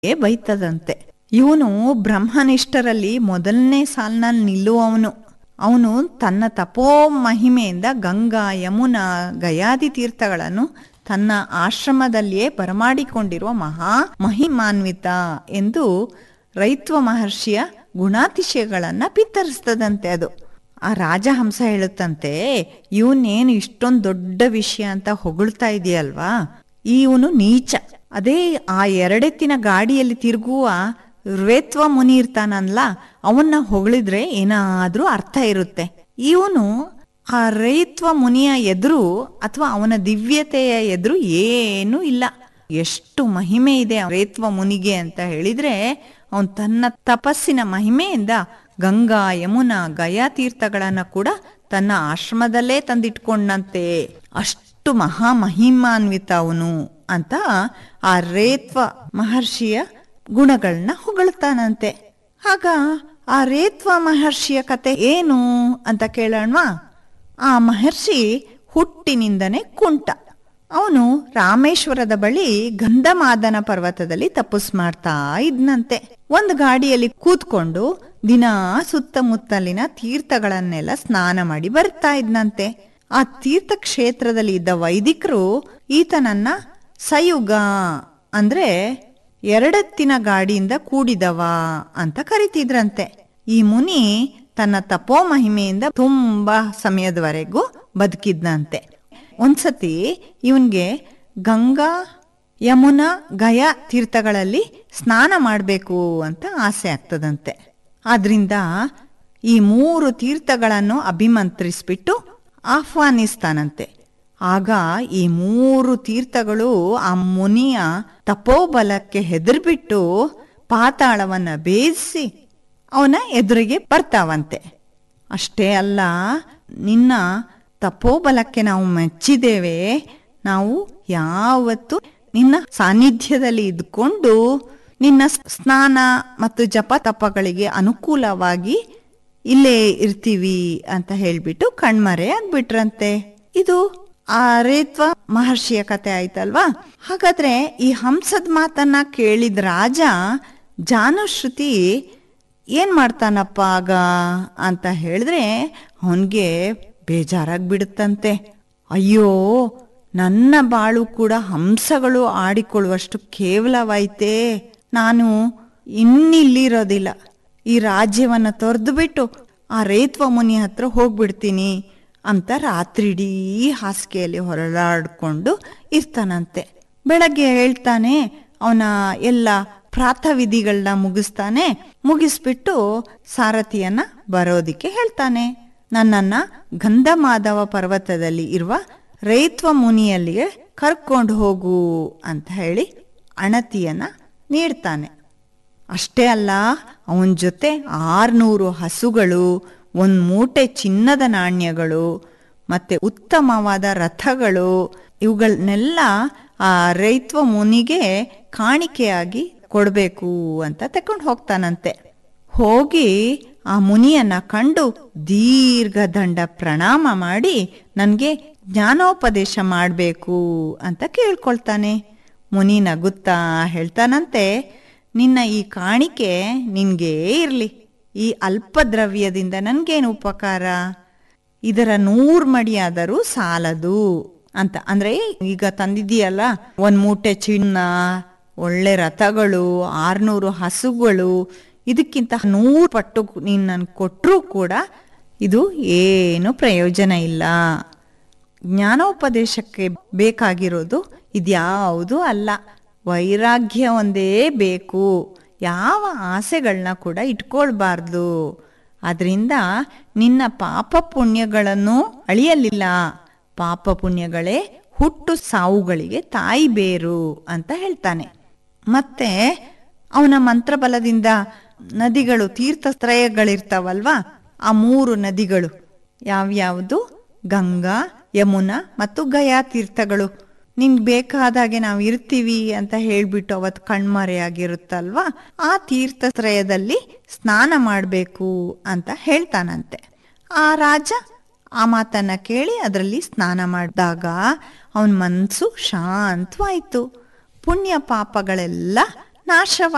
ಬೈತದಂತೆ ಇವನು ಬ್ರಹ್ಮನಿಷ್ಠರಲ್ಲಿ ಮೊದಲನೇ ಸಾಲಿನಲ್ಲಿ ನಿಲ್ಲುವವನು ಅವನು ತನ್ನ ತಪೋ ಮಹಿಮೆಯಿಂದ ಗಂಗಾ ಯಮುನಾ ಗಯಾದಿ ತೀರ್ಥಗಳನ್ನು ತನ್ನ ಆಶ್ರಮದಲ್ಲಿಯೇ ಬರಮಾಡಿಕೊಂಡಿರುವ ಮಹಾ ಮಹಿಮಾನ್ವಿತ ಎಂದು ರೈತ್ವ ಮಹರ್ಷಿಯ ಗುಣಾತಿಶಯಗಳನ್ನ ಪಿತ್ತರಿಸ್ತದಂತೆ ಅದು ಆ ರಾಜಹಂಸ ಹೇಳುತ್ತಂತೆ ಇವನೇನು ಇಷ್ಟೊಂದು ದೊಡ್ಡ ವಿಷಯ ಅಂತ ಹೊಗಳ್ತಾ ಇದೆಯಲ್ವಾ ಇವನು ನೀಚ ಅದೇ ಆ ಎರಡೆತ್ತಿನ ಗಾಡಿಯಲ್ಲಿ ತಿರುಗುವ ರೇತ್ವ ಮುನಿ ಇರ್ತಾನಲ್ಲ ಅವನ್ನ ಹೊಗಳಿದ್ರೆ ಏನಾದ್ರೂ ಅರ್ಥ ಇರುತ್ತೆ ಇವನು ಆ ರೈತ್ವ ಮುನಿಯ ಎದುರು ಅಥವಾ ಅವನ ದಿವ್ಯತೆಯ ಎದುರು ಏನೂ ಇಲ್ಲ ಎಷ್ಟು ಮಹಿಮೆ ಇದೆ ಆ ರೇತ್ವ ಮುನಿಗೆ ಅಂತ ಹೇಳಿದ್ರೆ ಅವನ್ ತನ್ನ ತಪಸ್ಸಿನ ಮಹಿಮೆಯಿಂದ ಗಂಗಾ ಯಮುನಾ ಗಯಾ ತೀರ್ಥಗಳನ್ನ ಕೂಡ ತನ್ನ ಆಶ್ರಮದಲ್ಲೇ ತಂದಿಟ್ಕೊಂಡಂತೆ ಅಷ್ಟು ಮಹಾ ಮಹಿಮಾನ್ವಿತ ಅವನು ಅಂತ ಆ ರೇತ್ವ ಮಹರ್ಷಿಯ ಗುಣಗಳನ್ನ ಹೊಗಳ್ತಾನಂತೆ ಆಗ ಆ ರೇತ್ವ ಮಹರ್ಷಿಯ ಕತೆ ಏನು ಅಂತ ಕೇಳೋಣವಾ ಆ ಮಹರ್ಷಿ ಹುಟ್ಟಿನಿಂದನೇ ಕುಂಟ ಅವನು ರಾಮೇಶ್ವರದ ಬಳಿ ಗಂಧಮಾದನ ಪರ್ವತದಲ್ಲಿ ತಪಸ್ ಮಾಡ್ತಾ ಇದ್ನಂತೆ ಒಂದು ಗಾಡಿಯಲ್ಲಿ ಕೂತ್ಕೊಂಡು ದಿನ ಸುತ್ತಮುತ್ತಲಿನ ತೀರ್ಥಗಳನ್ನೆಲ್ಲ ಸ್ನಾನ ಮಾಡಿ ಬರ್ತಾ ಇದ್ನಂತೆ ಆ ತೀರ್ಥ ಕ್ಷೇತ್ರದಲ್ಲಿ ಇದ್ದ ವೈದಿಕರು ಈತನನ್ನ ಸಯುಗ ಅಂದ್ರೆ ಎರಡೆತ್ತಿನ ಗಾಡಿಯಿಂದ ಕೂಡಿದವ ಅಂತ ಕರಿತಿದ್ರಂತೆ ಈ ಮುನಿ ತನ್ನ ತಪೋ ಮಹಿಮೆಯಿಂದ ತುಂಬಾ ಸಮಯದವರೆಗೂ ಬದುಕಿದ್ನಂತೆ ಒಂದ್ಸತಿ ಇವನ್ಗೆ ಗಂಗಾ ಯಮುನಾ ಗಯಾ ತೀರ್ಥಗಳಲ್ಲಿ ಸ್ನಾನ ಮಾಡಬೇಕು ಅಂತ ಆಸೆ ಆಗ್ತದಂತೆ ಆದ್ರಿಂದ ಈ ಮೂರು ತೀರ್ಥಗಳನ್ನು ಅಭಿಮಂತ್ರಿಸ್ಬಿಟ್ಟು ಆಹ್ವಾನಿಸ್ತಾನಂತೆ ಆಗ ಈ ಮೂರು ತೀರ್ಥಗಳು ಆ ಮುನಿಯ ತಪೋಬಲಕ್ಕೆ ಹೆದರ್ಬಿಟ್ಟು ಪಾತಾಳವನ್ನ ಬೇಯಿಸಿ ಅವನ ಎದುರಿಗೆ ಬರ್ತಾವಂತೆ ಅಷ್ಟೇ ಅಲ್ಲ ನಿನ್ನ ತಪೋಬಲಕ್ಕೆ ನಾವು ಮೆಚ್ಚಿದ್ದೇವೆ ನಾವು ಯಾವತ್ತು ನಿನ್ನ ಸಾನ್ನಿಧ್ಯದಲ್ಲಿ ಇದ್ಕೊಂಡು ನಿನ್ನ ಸ್ನಾನ ಮತ್ತು ಜಪ ತಪಗಳಿಗೆ ಅನುಕೂಲವಾಗಿ ಇಲ್ಲೇ ಇರ್ತೀವಿ ಅಂತ ಹೇಳ್ಬಿಟ್ಟು ಕಣ್ಮರೆ ಆಗ್ಬಿಟ್ರಂತೆ ಇದು ಆ ರೇತ್ವ ಮಹರ್ಷಿಯ ಕತೆ ಆಯ್ತಲ್ವಾ ಹಾಗಾದ್ರೆ ಈ ಹಂಸದ ಮಾತನ್ನ ಕೇಳಿದ ರಾಜ ಜಾನುಶ್ರುತಿ ಏನ್ ಮಾಡ್ತಾನಪ್ಪ ಆಗ ಅಂತ ಹೇಳಿದ್ರೆ ಅವನ್ಗೆ ಬೇಜಾರಾಗ್ಬಿಡುತ್ತಂತೆ ಅಯ್ಯೋ ನನ್ನ ಬಾಳು ಕೂಡ ಹಂಸಗಳು ಆಡಿಕೊಳ್ಳುವಷ್ಟು ಕೇವಲವಾಯ್ತೆ ನಾನು ಇನ್ನಿಲ್ಲಿರೋದಿಲ್ಲ ಈ ರಾಜ್ಯವನ್ನ ತೊರೆದು ಬಿಟ್ಟು ಆ ರೇತ್ವ ಮುನಿ ಹತ್ರ ಹೋಗ್ಬಿಡ್ತೀನಿ ಅಂತ ರಾತ್ರಿಡೀ ಹಾಸಿಗೆಯಲ್ಲಿ ಹೊರಳಾಡ್ಕೊಂಡು ಇರ್ತಾನಂತೆ ಬೆಳಗ್ಗೆ ಹೇಳ್ತಾನೆ ಅವನ ಎಲ್ಲ ಪ್ರಾತವಿಧಿಗಳನ್ನ ಮುಗಿಸ್ತಾನೆ ಮುಗಿಸ್ಬಿಟ್ಟು ಸಾರಥಿಯನ್ನ ಬರೋದಿಕ್ಕೆ ಹೇಳ್ತಾನೆ ನನ್ನನ್ನ ಗಂಧಮಾಧವ ಪರ್ವತದಲ್ಲಿ ಇರುವ ರೈತ್ವ ಮುನಿಯಲ್ಲಿಗೆ ಕರ್ಕೊಂಡು ಹೋಗು ಅಂತ ಹೇಳಿ ಅಣತಿಯನ್ನ ನೀಡ್ತಾನೆ ಅಷ್ಟೇ ಅಲ್ಲ ಅವನ ಜೊತೆ ಆರ್ನೂರು ಹಸುಗಳು ಒಂದು ಮೂಟೆ ಚಿನ್ನದ ನಾಣ್ಯಗಳು ಮತ್ತೆ ಉತ್ತಮವಾದ ರಥಗಳು ಇವುಗಳನ್ನೆಲ್ಲ ಆ ರೈತ್ವ ಮುನಿಗೆ ಕಾಣಿಕೆಯಾಗಿ ಕೊಡಬೇಕು ಅಂತ ತಕೊಂಡು ಹೋಗ್ತಾನಂತೆ ಹೋಗಿ ಆ ಮುನಿಯನ್ನ ಕಂಡು ದೀರ್ಘ ದಂಡ ಪ್ರಣಾಮ ಮಾಡಿ ನನಗೆ ಜ್ಞಾನೋಪದೇಶ ಮಾಡಬೇಕು ಅಂತ ಕೇಳ್ಕೊಳ್ತಾನೆ ಮುನಿ ನಗುತ್ತಾ ಹೇಳ್ತಾನಂತೆ ನಿನ್ನ ಈ ಕಾಣಿಕೆ ನಿನ್ಗೇ ಇರ್ಲಿ ಈ ಅಲ್ಪ ದ್ರವ್ಯದಿಂದ ನನ್ಗೇನು ಉಪಕಾರ ಇದರ ನೂರ್ ಮಡಿಯಾದರೂ ಸಾಲದು ಅಂತ ಅಂದ್ರೆ ಈಗ ತಂದಿದೀಯಲ್ಲ ಒಂದ್ ಮೂಟೆ ಚಿನ್ನ ಒಳ್ಳೆ ರಥಗಳು ಆರ್ನೂರು ಹಸುಗಳು ಇದಕ್ಕಿಂತ ನೂರು ಪಟ್ಟು ನೀನ್ ನನ್ ಕೊಟ್ಟರೂ ಕೂಡ ಇದು ಏನು ಪ್ರಯೋಜನ ಇಲ್ಲ ಜ್ಞಾನೋಪದೇಶಕ್ಕೆ ಬೇಕಾಗಿರೋದು ಇದ್ಯಾವುದೂ ಅಲ್ಲ ವೈರಾಗ್ಯ ಒಂದೇ ಬೇಕು ಯಾವ ಆಸೆಗಳನ್ನ ಕೂಡ ಇಟ್ಕೊಳ್ಬಾರ್ದು ಅದರಿಂದ ನಿನ್ನ ಪಾಪ ಪುಣ್ಯಗಳನ್ನು ಅಳಿಯಲಿಲ್ಲ ಪಾಪ ಪುಣ್ಯಗಳೇ ಹುಟ್ಟು ಸಾವುಗಳಿಗೆ ತಾಯಿ ಬೇರು ಅಂತ ಹೇಳ್ತಾನೆ ಮತ್ತೆ ಅವನ ಮಂತ್ರಬಲದಿಂದ ನದಿಗಳು ತೀರ್ಥತ್ರಯಗಳಿರ್ತಾವಲ್ವಾ ಆ ಮೂರು ನದಿಗಳು ಯಾವ್ಯಾವುದು ಗಂಗಾ ಯಮುನಾ ಮತ್ತು ಗಯಾ ತೀರ್ಥಗಳು ನಿಂಗೆ ಬೇಕಾದಾಗೆ ನಾವು ಇರ್ತೀವಿ ಅಂತ ಹೇಳ್ಬಿಟ್ಟು ಅವತ್ತು ಕಣ್ಮರೆಯಾಗಿರುತ್ತಲ್ವಾ ಆ ತೀರ್ಥತ್ರಯದಲ್ಲಿ ಸ್ನಾನ ಮಾಡಬೇಕು ಅಂತ ಹೇಳ್ತಾನಂತೆ ಆ ರಾಜ ಆ ಮಾತನ್ನ ಕೇಳಿ ಅದರಲ್ಲಿ ಸ್ನಾನ ಮಾಡಿದಾಗ ಅವನ ಮನಸ್ಸು ಶಾಂತವಾಯಿತು ಪುಣ್ಯ ಪಾಪಗಳೆಲ್ಲ ನಾಶವ